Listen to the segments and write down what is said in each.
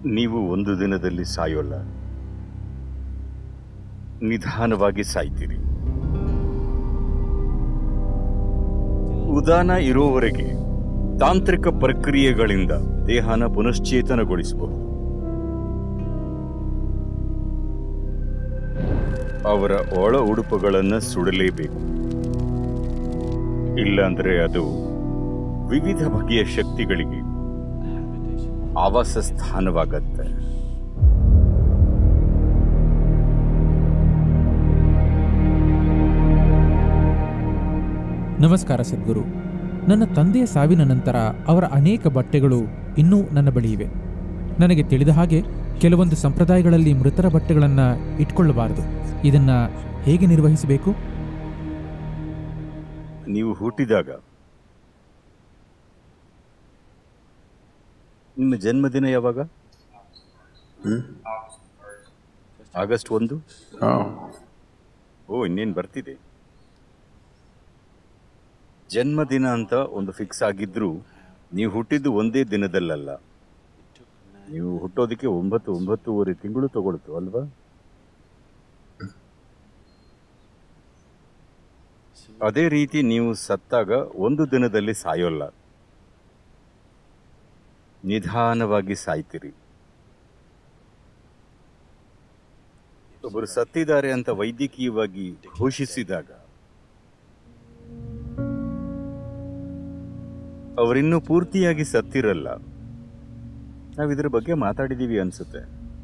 ನೀವು ಒಂದು ದಿನದಲ್ಲಿ ಸಾಯೋಲ್ಲ ನಿಧಾನವಾಗಿ ಸಾಯ್ತೀರಿ ಉದಾನ ಇರುವವರೆಗೆ ತಾಂತ್ರಿಕ ಪ್ರಕ್ರಿಯೆಗಳಿಂದ ದೇಹನ ಪುನಶ್ಚೇತನಗೊಳಿಸಬಹುದು ಅವರ ಒಳ ಉಡುಪುಗಳನ್ನು ಸುಡಲೇಬೇಕು ಇಲ್ಲಾಂದ್ರೆ ಅದು ವಿವಿಧ ಬಗೆಯ ಶಕ್ತಿಗಳಿಗೆ ಆವಾಸ ಸ್ಥಾನವಾಗತ್ತೆ ನಮಸ್ಕಾರ ಸದ್ಗುರು ನನ್ನ ತಂದೆಯ ಸಾವಿನ ನಂತರ ಅವರ ಅನೇಕ ಬಟ್ಟೆಗಳು ಇನ್ನೂ ನನ್ನ ಬಳಿ ಇವೆ ನನಗೆ ತಿಳಿದ ಹಾಗೆ ಕೆಲವೊಂದು ಸಂಪ್ರದಾಯಗಳಲ್ಲಿ ಮೃತರ ಬಟ್ಟೆಗಳನ್ನು ಇಟ್ಕೊಳ್ಳಬಾರದು ಇದನ್ನ ಹೇಗೆ ನಿರ್ವಹಿಸಬೇಕು ನೀವು ಹುಟ್ಟಿದಾಗ ನಿಮ್ಮ ಜನ್ಮದಿನ ಯಾವಾಗ ಆಗಸ್ಟ್ ಒಂದು Oh. ಓ ಇನ್ನೇನು ಬರ್ತಿದೆ ಜನ್ಮದಿನ ಅಂತ ಒಂದು ಫಿಕ್ಸ್ ಆಗಿದ್ರೂ ನೀವು ಹುಟ್ಟಿದ್ದು ಒಂದೇ ದಿನದಲ್ಲಲ್ಲ ನೀವು ಹುಟ್ಟೋದಕ್ಕೆ ಒಂಬತ್ತು ಒಂಬತ್ತೂವರೆ ತಿಂಗಳು ತಗೊಳ್ತು ಅಲ್ವಾ ಅದೇ ರೀತಿ ನೀವು ಸತ್ತಾಗ ಒಂದು ದಿನದಲ್ಲಿ ಸಾಯೋಲ್ಲ ನಿಧಾನವಾಗಿ ಸಾಯ್ತೀರಿ ಒಬ್ಬರು ಸತ್ತಿದ್ದಾರೆ ಅಂತ ವೈದ್ಯಕೀಯವಾಗಿ ಘೋಷಿಸಿದಾಗ ಅವರಿನ್ನೂ ಪೂರ್ತಿಯಾಗಿ ಸತ್ತಿರಲ್ಲ ನಾವು ಇದ್ರ ಬಗ್ಗೆ ಮಾತಾಡಿದೀವಿ ಅನ್ಸುತ್ತೆ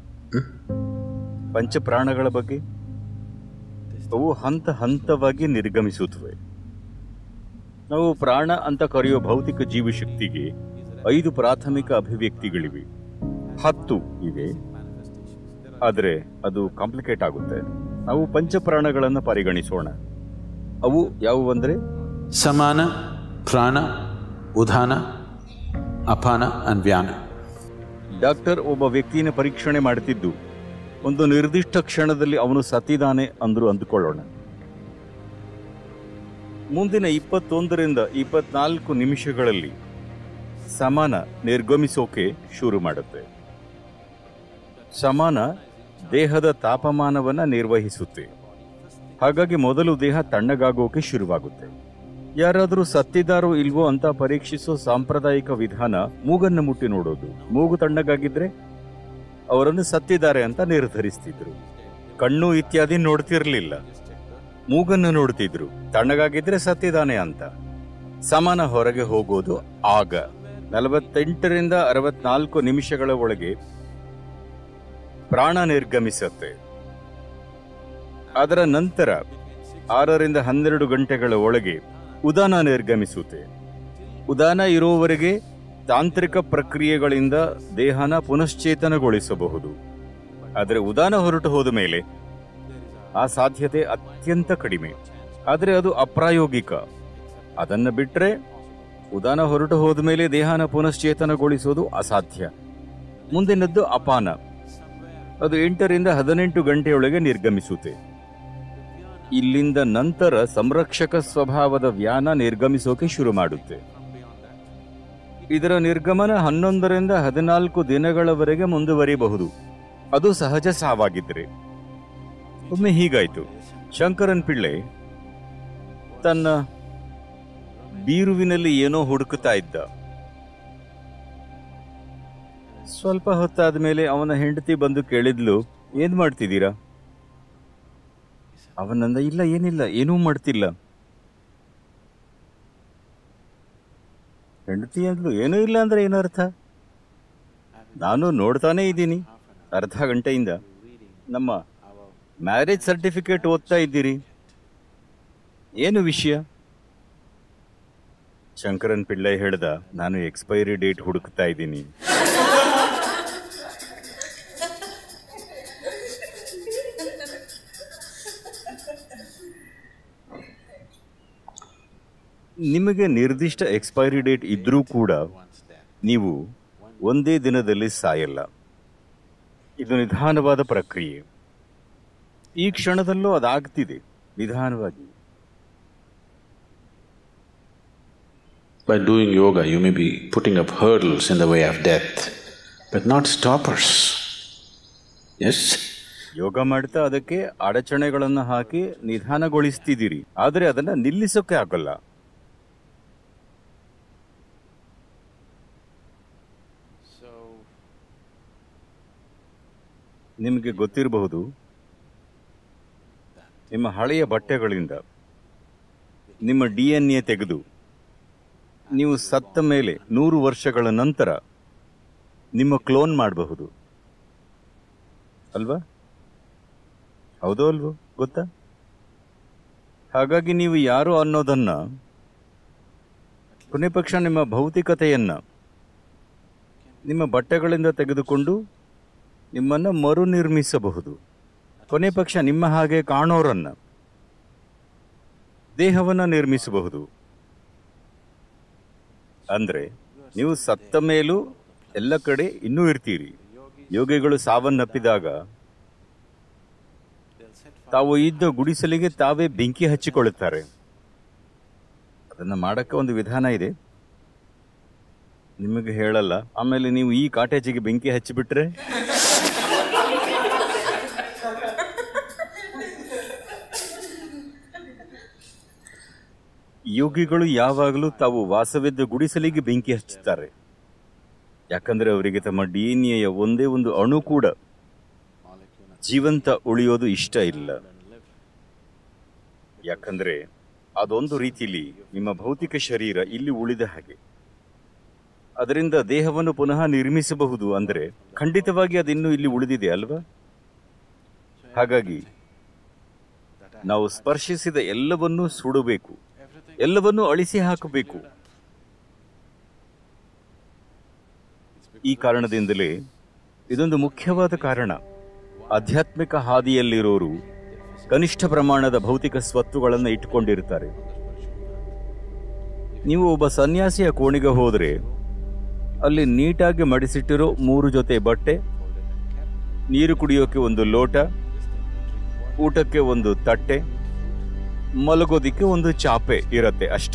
ಪಂಚಪ್ರಾಣಗಳ ಬಗ್ಗೆ ಅವು ಹಂತ ಹಂತವಾಗಿ ನಿರ್ಗಮಿಸುತ್ತವೆ ನಾವು ಪ್ರಾಣ ಅಂತ ಕರೆಯೋ ಭೌತಿಕ ಜೀವಶಕ್ತಿಗೆ ಐದು ಪ್ರಾಥಮಿಕ ಅಭಿವ್ಯಕ್ತಿಗಳಿವೆ ಹತ್ತು ಇವೆ ಆದರೆ ಅದು ಕಾಂಪ್ಲಿಕೇಟ್ ಆಗುತ್ತೆ ನಾವು ಪಂಚಪ್ರಾಣಗಳನ್ನು ಪರಿಗಣಿಸೋಣ ಅವು ಯಾವುವಂದ್ರೆ ಸಮಾನ ಪ್ರಾಣ ಉದಾನ ಅಪಾನ ಅಂಡ್ ವ್ಯಾನ ಡಾಕ್ಟರ್ ಒಬ್ಬ ವ್ಯಕ್ತಿನ ಪರೀಕ್ಷಣೆ ಮಾಡ್ತಿದ್ದು ಒಂದು ನಿರ್ದಿಷ್ಟ ಕ್ಷಣದಲ್ಲಿ ಅವನು ಸತ್ತಿದ್ದಾನೆ ಅಂದ್ರು ಅಂದುಕೊಳ್ಳೋಣ ಮುಂದಿನ ಇಪ್ಪತ್ತೊಂದರಿಂದ ಇಪ್ಪತ್ನಾಲ್ಕು ನಿಮಿಷಗಳಲ್ಲಿ ಸಮಾನ ನಿರ್ಗಮಿಸೋಕೆ ಶುರು ಮಾಡುತ್ತೆ ಸಮಾನ ದೇಹದ ತಾಪಮಾನವನ್ನ ನಿರ್ವಹಿಸುತ್ತೆ ಹಾಗಾಗಿ ಮೊದಲು ದೇಹ ತಣ್ಣಗಾಗೋಕೆ ಶುರುವಾಗುತ್ತೆ ಯಾರಾದರೂ ಸತ್ತಿದ್ದಾರೋ ಇಲ್ವೋ ಅಂತ ಪರೀಕ್ಷಿಸೋ ಸಾಂಪ್ರದಾಯಿಕ ವಿಧಾನ ಮೂಗನ್ನು ಮುಟ್ಟಿ ನೋಡೋದು ಮೂಗು ತಣ್ಣಗಾಗಿದ್ರೆ ಅವರನ್ನು ಸತ್ತಿದ್ದಾರೆ ಅಂತ ನಿರ್ಧರಿಸ್ತಿದ್ರು ಕಣ್ಣು ಇತ್ಯಾದಿ ನೋಡ್ತಿರ್ಲಿಲ್ಲ ಮೂಗನ್ನು ನೋಡ್ತಿದ್ರು ತಣ್ಣಗಾಗಿದ್ರೆ ಸತ್ತಿದ್ದಾನೆ ಅಂತ ಸಮಾನ ಹೊರಗೆ ಹೋಗೋದು ಆಗ ನಲವತ್ತೆಂಟರಿಂದ ಅರವತ್ನಾಲ್ಕು ನಿಮಿಷಗಳ ಒಳಗೆ ಪ್ರಾಣ ನಿರ್ಗಮಿಸತ್ತೆ ಅದರ ನಂತರ ಆರರಿಂದ ಹನ್ನೆರಡು ಗಂಟೆಗಳ ಒಳಗೆ ಉದಾನ ನಿರ್ಗಮಿಸುತ್ತೆ ಉದಾನ ಇರುವವರೆಗೆ ತಾಂತ್ರಿಕ ಪ್ರಕ್ರಿಯೆಗಳಿಂದ ದೇಹನ ಪುನಶ್ಚೇತನಗೊಳಿಸಬಹುದು ಆದರೆ ಉದಾನ ಹೊರಟು ಹೋದ ಮೇಲೆ ಆ ಸಾಧ್ಯತೆ ಅತ್ಯಂತ ಕಡಿಮೆ ಆದರೆ ಅದು ಅಪ್ರಾಯೋಗಿಕ ಅದನ್ನ ಬಿಟ್ರೆ ಉದಾನ ಹೊರಟು ಹೋದ ಮೇಲೆ ದೇಹನ ಪುನಶ್ಚೇತನಗೊಳಿಸೋದು ಅಸಾಧ್ಯ ಮುಂದಿನದ್ದು ಅಪಾನ ಅದು ಎಂಟರಿಂದ ಹದಿನೆಂಟು ಗಂಟೆಯೊಳಗೆ ನಿರ್ಗಮಿಸುತ್ತೆ ಇಲ್ಲಿಂದ ನಂತರ ಸಂರಕ್ಷಕ ಸ್ವಭಾವದ ವ್ಯಾನ ನಿರ್ಗಮಿಸೋಕೆ ಶುರು ಮಾಡುತ್ತೆ ಇದರ ನಿರ್ಗಮನ ಹನ್ನೊಂದರಿಂದ ಹದಿನಾಲ್ಕು ದಿನಗಳವರೆಗೆ ಮುಂದುವರಿಬಹುದು ಅದು ಸಹಜ ಸಾವಾಗಿದ್ರೆ ಒಮ್ಮೆ ಹೀಗಾಯ್ತು ಶಂಕರನ್ ಪಿಳ್ಳೆ ತನ್ನ ಬೀರುವಿನಲ್ಲಿ ಏನೋ ಹುಡುಕುತ್ತಾ ಇದ್ದ ಸ್ವಲ್ಪ ಹೊತ್ತಾದ ಮೇಲೆ ಅವನ ಹೆಂಡತಿ ಬಂದು ಕೇಳಿದ್ಲು ಏನ್ ಮಾಡ್ತಿದ್ದೀರಾ ಅವನಂದ ಇಲ್ಲ ಏನಿಲ್ಲ ಏನೂ ಮಾಡ್ತಿಲ್ಲ ಹೆಂಡತಿ ಅಂದ್ಲು ಏನೂ ಇಲ್ಲ ಅಂದ್ರೆ ಏನರ್ಥ ನಾನು ನೋಡ್ತಾನೇ ಇದ್ದೀನಿ ಅರ್ಧ ಗಂಟೆಯಿಂದ ನಮ್ಮ ಮ್ಯಾರೇಜ್ ಸರ್ಟಿಫಿಕೇಟ್ ಓದ್ತಾ ಇದ್ದೀರಿ ಏನು ವಿಷಯ ಶಂಕರನ್ ಪಿಳ್ಳೈ ಹೇಳ್ದ ನಾನು ಎಕ್ಸ್ಪೈರಿ ಡೇಟ್ ಹುಡುಕ್ತಾ ಇದ್ದೀನಿ ನಿಮಗೆ ನಿರ್ದಿಷ್ಟ ಎಕ್ಸ್ಪೈರಿ ಡೇಟ್ ಇದ್ರೂ ಕೂಡ ನೀವು ಒಂದೇ ದಿನದಲ್ಲಿ ಸಾಯಲ್ಲ ಇದು ನಿಧಾನವಾದ ಪ್ರಕ್ರಿಯೆ ಈ ಕ್ಷಣದಲ್ಲೂ ಅದಾಗ್ತಿದೆ ನಿಧಾನವಾಗಿ By doing yoga, you may be putting up hurdles in the way of death. but not stoppers. Yes? ಯೋಗ ಮಾಡ್ತಾ ಅದಕ್ಕೆ ಅಡಚಣೆಗಳನ್ನು ಹಾಕಿ ನಿಧಾನಗೊಳಿಸ್ತಿದ್ದೀರಿ ಆದರೆ ಅದನ್ನ ನಿಲ್ಲಿಸೋಕೆ ಆಗಲ್ಲ ನಿಮಗೆ ಗೊತ್ತಿರಬಹುದು ನಿಮ್ಮ ಹಳೆಯ ಬಟ್ಟೆಗಳಿಂದ ನಿಮ್ಮ ಡಿ ಎನ್ ಎ ತೆಗೆದು ನೀವು ಸತ್ತ ಮೇಲೆ ನೂರು ವರ್ಷಗಳ ನಂತರ ನಿಮ್ಮ ಕ್ಲೋನ್ ಮಾಡಬಹುದು ಅಲ್ವಾ ಹೌದೋ ಅಲ್ವೋ ಗೊತ್ತಾ ಹಾಗಾಗಿ ನೀವು ಯಾರು ಅನ್ನೋದನ್ನ ಕೊನೆ ಪಕ್ಷ ನಿಮ್ಮ ಭೌತಿಕತೆಯನ್ನ ನಿಮ್ಮ ಬಟ್ಟೆಗಳಿಂದ ತೆಗೆದುಕೊಂಡು ನಿಮ್ಮನ್ನ ಮರುನಿರ್ಮಿಸಬಹುದು ಕೊನೆ ಪಕ್ಷ ನಿಮ್ಮ ಹಾಗೆ ಕಾಣೋರನ್ನ ದೇಹವನ್ನ ನಿರ್ಮಿಸಬಹುದು ಅಂದ್ರೆ ನೀವು ಸತ್ತ ಮೇಲೂ ಎಲ್ಲ ಕಡೆ ಇನ್ನೂ ಇರ್ತೀರಿ ಯೋಗಿಗಳು ಸಾವನ್ನಪ್ಪಿದಾಗ ತಾವು ಇದ್ದ ಗುಡಿಸಲಿಗೆ ತಾವೇ ಬೆಂಕಿ ಹಚ್ಚಿಕೊಳ್ಳುತ್ತಾರೆ ಅದನ್ನ ಮಾಡಕ್ಕೆ ಒಂದು ವಿಧಾನ ಇದೆ ನಿಮಗೆ ಹೇಳಲ್ಲ ಆಮೇಲೆ ನೀವು ಈ ಕಾಟೇಜಿಗೆ ಬೆಂಕಿ ಹಚ್ಚಿಬಿಟ್ರೆ ಯೋಗಿಗಳು ಯಾವಾಗಲೂ ತಾವು ವಾಸವಿದ್ದ ಗುಡಿಸಲಿಗೆ ಬೆಂಕಿ ಹಚ್ಚುತ್ತಾರೆ ಯಾಕಂದ್ರೆ ಅವರಿಗೆ ತಮ್ಮ ಡಿ ಎನ್ ಎಯ ಒಂದೇ ಒಂದು ಅಣು ಕೂಡ ಜೀವಂತ ಉಳಿಯೋದು ಇಷ್ಟ ಇಲ್ಲ ಯಾಕಂದ್ರೆ ಅದೊಂದು ರೀತಿಲಿ ನಿಮ್ಮ ಭೌತಿಕ ಶರೀರ ಇಲ್ಲಿ ಉಳಿದ ಹಾಗೆ ಅದರಿಂದ ದೇಹವನ್ನು ಪುನಃ ನಿರ್ಮಿಸಬಹುದು ಅಂದ್ರೆ ಖಂಡಿತವಾಗಿ ಅದಿನ್ನೂ ಇಲ್ಲಿ ಉಳಿದಿದೆ ಅಲ್ವಾ ಹಾಗಾಗಿ ನಾವು ಸ್ಪರ್ಶಿಸಿದ ಎಲ್ಲವನ್ನೂ ಸುಡಬೇಕು ಎಲ್ಲವನ್ನೂ ಅಳಿಸಿ ಹಾಕಬೇಕು ಈ ಕಾರಣದಿಂದಲೇ ಇದೊಂದು ಮುಖ್ಯವಾದ ಕಾರಣ ಆಧ್ಯಾತ್ಮಿಕ ಹಾದಿಯಲ್ಲಿರೋರು ಕನಿಷ್ಠ ಪ್ರಮಾಣದ ಭೌತಿಕ ಸ್ವತ್ತುಗಳನ್ನು ಇಟ್ಟುಕೊಂಡಿರ್ತಾರೆ ನೀವು ಒಬ್ಬ ಸನ್ಯಾಸಿಯ ಕೋಣೆಗೆ ಹೋದರೆ ಅಲ್ಲಿ ನೀಟಾಗಿ ಮಡಿಸಿಟ್ಟಿರೋ ಮೂರು ಜೊತೆ ಬಟ್ಟೆ ನೀರು ಕುಡಿಯೋಕೆ ಒಂದು ಲೋಟ ಊಟಕ್ಕೆ ಒಂದು ತಟ್ಟೆ ಮಲಗೋದಿಕ್ಕೆ ಒಂದು ಚಾಪೆ ಇರತ್ತೆ ಅಷ್ಟೇ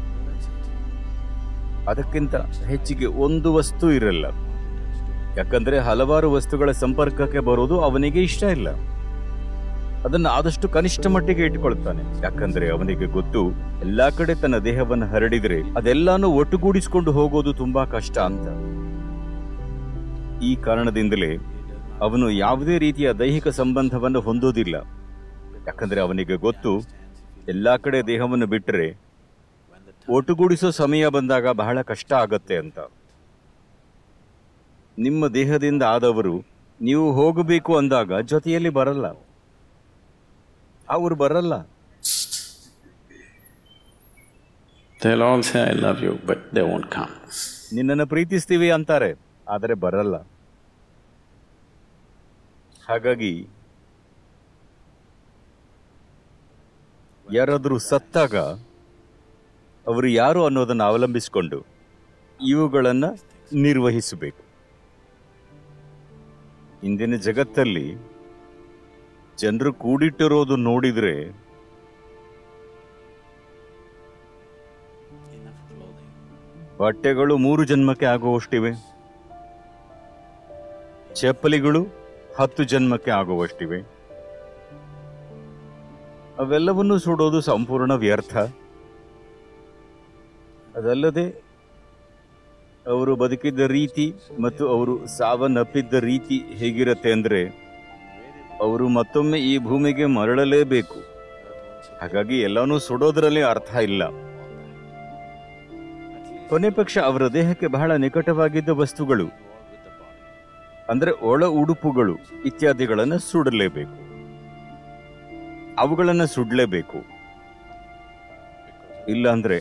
ಅದಕ್ಕಿಂತ ಹೆಚ್ಚಿಗೆ ಒಂದು ವಸ್ತು ಇರಲ್ಲ ಯಾಕಂದ್ರೆ ಹಲವಾರು ವಸ್ತುಗಳ ಸಂಪರ್ಕಕ್ಕೆ ಬರೋದು ಅವನಿಗೆ ಇಷ್ಟ ಇಲ್ಲ ಅದನ್ನು ಆದಷ್ಟು ಕನಿಷ್ಠ ಮಟ್ಟಿಗೆ ಇಟ್ಕೊಳ್ತಾನೆ ಯಾಕಂದ್ರೆ ಅವನಿಗೆ ಗೊತ್ತು ಎಲ್ಲಾ ಕಡೆ ತನ್ನ ದೇಹವನ್ನು ಹರಡಿದ್ರೆ ಅದೆಲ್ಲಾನು ಒಟ್ಟುಗೂಡಿಸಿಕೊಂಡು ಹೋಗೋದು ತುಂಬಾ ಕಷ್ಟ ಅಂತ ಈ ಕಾರಣದಿಂದಲೇ ಅವನು ಯಾವುದೇ ರೀತಿಯ ದೈಹಿಕ ಸಂಬಂಧವನ್ನು ಹೊಂದೋದಿಲ್ಲ ಯಾಕಂದ್ರೆ ಅವನಿಗೆ ಗೊತ್ತು ಎಲ್ಲಾ ಕಡೆ ದೇಹವನ್ನು ಬಿಟ್ಟರೆ ಒಟ್ಟುಗೂಡಿಸೋ ಸಮಯ ಬಂದಾಗ ಬಹಳ ಕಷ್ಟ ಆಗತ್ತೆ ಅಂತ ನಿಮ್ಮ ದೇಹದಿಂದ ಆದವರು ನೀವು ಹೋಗಬೇಕು ಅಂದಾಗ ಜೊತೆಯಲ್ಲಿ ಬರಲ್ಲ ಅವರು ಬರಲ್ಲ They'll all say, I love you, but they won't come. ನಿನ್ನನ್ನು ಪ್ರೀತಿಸ್ತೀವಿ ಅಂತಾರೆ ಆದರೆ ಬರಲ್ಲ ಹಾಗಾಗಿ ಯಾರಾದರೂ ಸತ್ತಾಗ ಅವರು ಯಾರು ಅನ್ನೋದನ್ನು ಅವಲಂಬಿಸಿಕೊಂಡು ಇವುಗಳನ್ನು ನಿರ್ವಹಿಸಬೇಕು ಇಂದಿನ ಜಗತ್ತಲ್ಲಿ ಜನರು ಕೂಡಿಟ್ಟಿರೋದು ನೋಡಿದ್ರೆ ಬಟ್ಟೆಗಳು ಮೂರು ಜನ್ಮಕ್ಕೆ ಆಗುವಷ್ಟಿವೆ ಚಪ್ಪಲಿಗಳು ಹತ್ತು ಜನ್ಮಕ್ಕೆ ಆಗುವಷ್ಟಿವೆ ಅವೆಲ್ಲವನ್ನೂ ಸುಡೋದು ಸಂಪೂರ್ಣ ವ್ಯರ್ಥ ಅದಲ್ಲದೆ ಅವರು ಬದುಕಿದ್ದ ರೀತಿ ಮತ್ತು ಅವರು ಸಾವನ್ನಪ್ಪಿದ್ದ ರೀತಿ ಹೇಗಿರತ್ತೆ ಅಂದ್ರೆ ಅವರು ಮತ್ತೊಮ್ಮೆ ಈ ಭೂಮಿಗೆ ಮರಳಲೇಬೇಕು ಹಾಗಾಗಿ ಎಲ್ಲಾನು ಸುಡೋದ್ರಲ್ಲಿ ಅರ್ಥ ಇಲ್ಲ ಕೊನೆ ಪಕ್ಷ ಅವರ ದೇಹಕ್ಕೆ ಬಹಳ ನಿಕಟವಾಗಿದ್ದ ವಸ್ತುಗಳು ಅಂದ್ರೆ ಒಳ ಉಡುಪುಗಳು ಇತ್ಯಾದಿಗಳನ್ನು ಸುಡಲೇಬೇಕು ಅವುಗಳನ್ನು ಸುಡಲೇಬೇಕು ಇಲ್ಲಾಂದ್ರೆ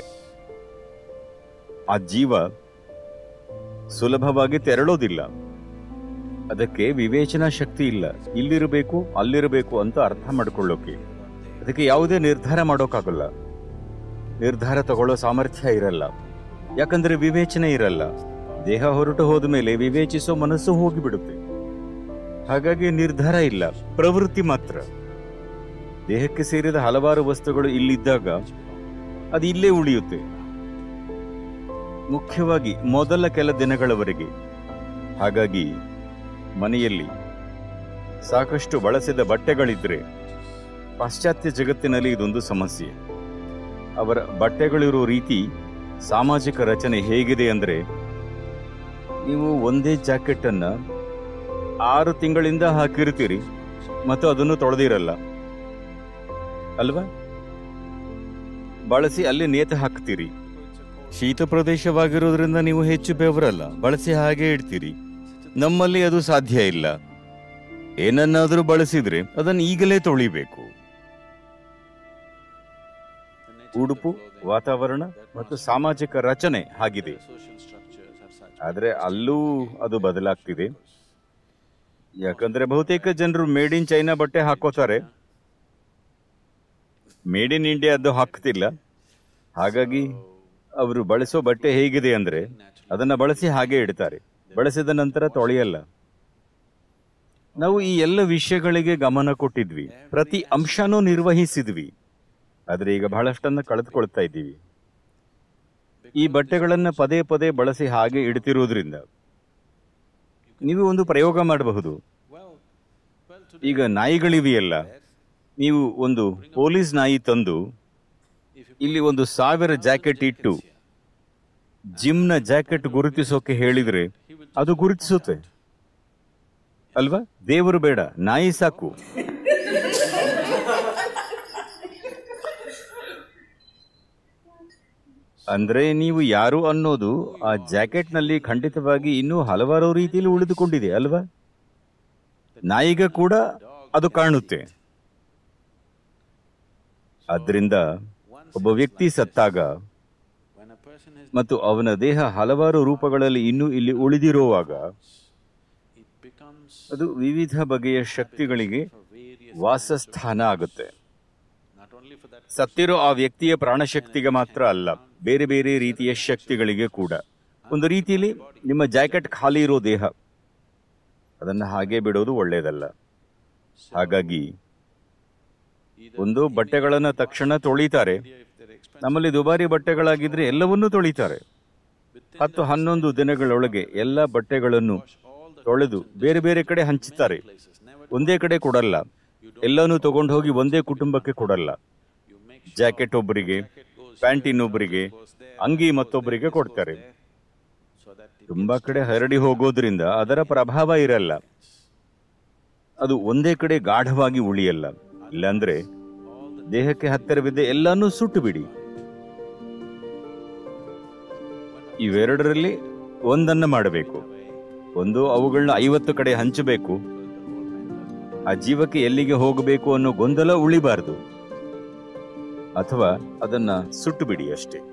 ಆ ಜೀವ ಸುಲಭವಾಗಿ ತೆರಳೋದಿಲ್ಲ ಅದಕ್ಕೆ ವಿವೇಚನಾ ಶಕ್ತಿ ಇಲ್ಲ ಇಲ್ಲಿರಬೇಕು ಅಲ್ಲಿರಬೇಕು ಅಂತ ಅರ್ಥ ಮಾಡ್ಕೊಳ್ಳೋಕೆ ಅದಕ್ಕೆ ಯಾವುದೇ ನಿರ್ಧಾರ ಮಾಡೋಕ್ಕಾಗಲ್ಲ ನಿರ್ಧಾರ ತಗೊಳ್ಳೋ ಸಾಮರ್ಥ್ಯ ಇರಲ್ಲ ಯಾಕಂದ್ರೆ ವಿವೇಚನೆ ಇರಲ್ಲ ದೇಹ ಹೊರಟು ಹೋದ ಮೇಲೆ ವಿವೇಚಿಸೋ ಮನಸ್ಸು ಹೋಗಿಬಿಡುತ್ತೆ ಹಾಗಾಗಿ ನಿರ್ಧಾರ ಇಲ್ಲ ಪ್ರವೃತ್ತಿ ಮಾತ್ರ ದೇಹಕ್ಕೆ ಸೇರಿದ ಹಲವಾರು ವಸ್ತುಗಳು ಇಲ್ಲಿದ್ದಾಗ ಅದು ಇಲ್ಲೇ ಉಳಿಯುತ್ತೆ ಮುಖ್ಯವಾಗಿ ಮೊದಲ ಕೆಲ ದಿನಗಳವರೆಗೆ ಹಾಗಾಗಿ ಮನೆಯಲ್ಲಿ ಸಾಕಷ್ಟು ಬಳಸಿದ ಬಟ್ಟೆಗಳಿದ್ರೆ ಪಾಶ್ಚಾತ್ಯ ಜಗತ್ತಿನಲ್ಲಿ ಇದೊಂದು ಸಮಸ್ಯೆ ಅವರ ಬಟ್ಟೆಗಳಿರೋ ರೀತಿ ಸಾಮಾಜಿಕ ರಚನೆ ಹೇಗಿದೆ ಅಂದ್ರೆ ನೀವು ಒಂದೇ ಜಾಕೆಟ್ ಅನ್ನ ಆರು ತಿಂಗಳಿಂದ ಹಾಕಿರ್ತೀರಿ ಮತ್ತು ಅದನ್ನು ತೊಳೆದಿರಲ್ಲ ಅಲ್ವಾ ಬಳಸಿ ಅಲ್ಲಿ ನೇತು ಹಾಕ್ತೀರಿ ಶೀತ ಪ್ರದೇಶವಾಗಿರೋದ್ರಿಂದ ನೀವು ಹೆಚ್ಚು ಬೆವರಲ್ಲ ಬಳಸಿ ಹಾಗೆ ಇಡ್ತೀರಿ ನಮ್ಮಲ್ಲಿ ಅದು ಸಾಧ್ಯ ಇಲ್ಲ ಏನನ್ನಾದರೂ ಬಳಸಿದ್ರೆ ಅದನ್ನು ಈಗಲೇ ತೊಳಿಬೇಕು ಉಡುಪು ವಾತಾವರಣ ಮತ್ತು ಸಾಮಾಜಿಕ ರಚನೆ ಆಗಿದೆ ಆದ್ರೆ ಅಲ್ಲೂ ಅದು ಬದಲಾಗ್ತಿದೆ ಯಾಕಂದ್ರೆ ಬಹುತೇಕ ಜನರು ಮೇಡ್ ಇನ್ ಚೈನಾ ಬಟ್ಟೆ ಹಾಕೋತಾರೆ ಮೇಡ್ ಇನ್ ಇಂಡಿಯಾ ಅದು ಹಾಕ್ತಿಲ್ಲ ಹಾಗಾಗಿ ಅವರು ಬಳಸೋ ಬಟ್ಟೆ ಹೇಗಿದೆ ಅಂದ್ರೆ ಅದನ್ನ ಬಳಸಿ ಹಾಗೆ ಇಡ್ತಾರೆ ಬಳಸಿದ ನಂತರ ತೊಳೆಯಲ್ಲ ನಾವು ಈ ಎಲ್ಲ ವಿಷಯಗಳಿಗೆ ಗಮನ ಕೊಟ್ಟಿದ್ವಿ ಪ್ರತಿ ಅಂಶನೂ ನಿರ್ವಹಿಸಿದ್ವಿ ಆದ್ರೆ ಈಗ ಬಹಳಷ್ಟನ್ನ ಕಳೆದುಕೊಳ್ತಾ ಇದ್ದೀವಿ ಈ ಬಟ್ಟೆಗಳನ್ನ ಪದೇ ಪದೇ ಬಳಸಿ ಹಾಗೆ ಇಡ್ತಿರೋದ್ರಿಂದ ನೀವು ಒಂದು ಪ್ರಯೋಗ ಮಾಡಬಹುದು ಈಗ ನಾಯಿಗಳಿವೆಯಲ್ಲ ನೀವು ಒಂದು ಪೊಲೀಸ್ ನಾಯಿ ತಂದು ಇಲ್ಲಿ ಒಂದು ಸಾವಿರ ಜಾಕೆಟ್ ಇಟ್ಟು ಜಿಮ್ನ ಜಾಕೆಟ್ ಗುರುತಿಸೋಕೆ ಹೇಳಿದ್ರೆ ಅದು ಗುರುತಿಸುತ್ತೆ ಅಲ್ವಾ ದೇವರು ಬೇಡ ನಾಯಿ ಸಾಕು ಅಂದ್ರೆ ನೀವು ಯಾರು ಅನ್ನೋದು ಆ ಜಾಕೆಟ್ನಲ್ಲಿ ಖಂಡಿತವಾಗಿ ಇನ್ನೂ ಹಲವಾರು ರೀತಿಯಲ್ಲಿ ಉಳಿದುಕೊಂಡಿದೆ ಅಲ್ವಾ ನಾಯಿಗ ಕೂಡ ಅದು ಕಾಣುತ್ತೆ ಆದ್ರಿಂದ ಒಬ್ಬ ವ್ಯಕ್ತಿ ಸತ್ತಾಗ ಮತ್ತು ಅವನ ದೇಹ ಹಲವಾರು ರೂಪಗಳಲ್ಲಿ ಇನ್ನೂ ಇಲ್ಲಿ ಉಳಿದಿರುವಾಗ ಅದು ವಿವಿಧ ಬಗೆಯ ಶಕ್ತಿಗಳಿಗೆ ವಾಸಸ್ಥಾನ ಆಗುತ್ತೆ ಸತ್ತಿರೋ ಆ ವ್ಯಕ್ತಿಯ ಪ್ರಾಣಶಕ್ತಿಗೆ ಮಾತ್ರ ಅಲ್ಲ ಬೇರೆ ಬೇರೆ ರೀತಿಯ ಶಕ್ತಿಗಳಿಗೆ ಕೂಡ ಒಂದು ರೀತಿಯಲ್ಲಿ ನಿಮ್ಮ ಜಾಕೆಟ್ ಖಾಲಿ ಇರೋ ದೇಹ ಅದನ್ನು ಹಾಗೆ ಬಿಡೋದು ಒಳ್ಳೆಯದಲ್ಲ ಹಾಗಾಗಿ ಒಂದು ಬಟ್ಟೆಗಳನ್ನ ತಕ್ಷಣ ತೊಳಿತಾರೆ ನಮ್ಮಲ್ಲಿ ದುಬಾರಿ ಬಟ್ಟೆಗಳಾಗಿದ್ರೆ ಎಲ್ಲವನ್ನೂ ತೊಳಿತಾರೆ ಹತ್ತು ಹನ್ನೊಂದು ದಿನಗಳೊಳಗೆ ಎಲ್ಲ ಬಟ್ಟೆಗಳನ್ನು ತೊಳೆದು ಬೇರೆ ಬೇರೆ ಕಡೆ ಹಂಚುತ್ತಾರೆ ಒಂದೇ ಕಡೆ ಕೊಡಲ್ಲ ಎಲ್ಲನೂ ತಗೊಂಡು ಹೋಗಿ ಒಂದೇ ಕುಟುಂಬಕ್ಕೆ ಕೊಡಲ್ಲ ಜಾಕೆಟ್ ಒಬ್ಬರಿಗೆ ಪ್ಯಾಂಟ್ ಇನ್ನೊಬ್ಬರಿಗೆ ಅಂಗಿ ಮತ್ತೊಬ್ಬರಿಗೆ ಕೊಡ್ತಾರೆ ತುಂಬಾ ಕಡೆ ಹರಡಿ ಹೋಗೋದ್ರಿಂದ ಅದರ ಪ್ರಭಾವ ಇರಲ್ಲ ಅದು ಒಂದೇ ಕಡೆ ಗಾಢವಾಗಿ ಉಳಿಯಲ್ಲ ಇಲ್ಲಾಂದ್ರೆ ದೇಹಕ್ಕೆ ಹತ್ತಿರವಿದ್ದ ಎಲ್ಲಾನು ಸುಟ್ಟು ಬಿಡಿ ಇವೆರಡರಲ್ಲಿ ಒಂದನ್ನ ಮಾಡಬೇಕು ಒಂದು ಅವುಗಳನ್ನ ಐವತ್ತು ಕಡೆ ಹಂಚಬೇಕು ಆ ಜೀವಕ್ಕೆ ಎಲ್ಲಿಗೆ ಹೋಗಬೇಕು ಅನ್ನೋ ಗೊಂದಲ ಉಳಿಬಾರದು ಅಥವಾ ಅದನ್ನ ಸುಟ್ಟು ಬಿಡಿ ಅಷ್ಟೇ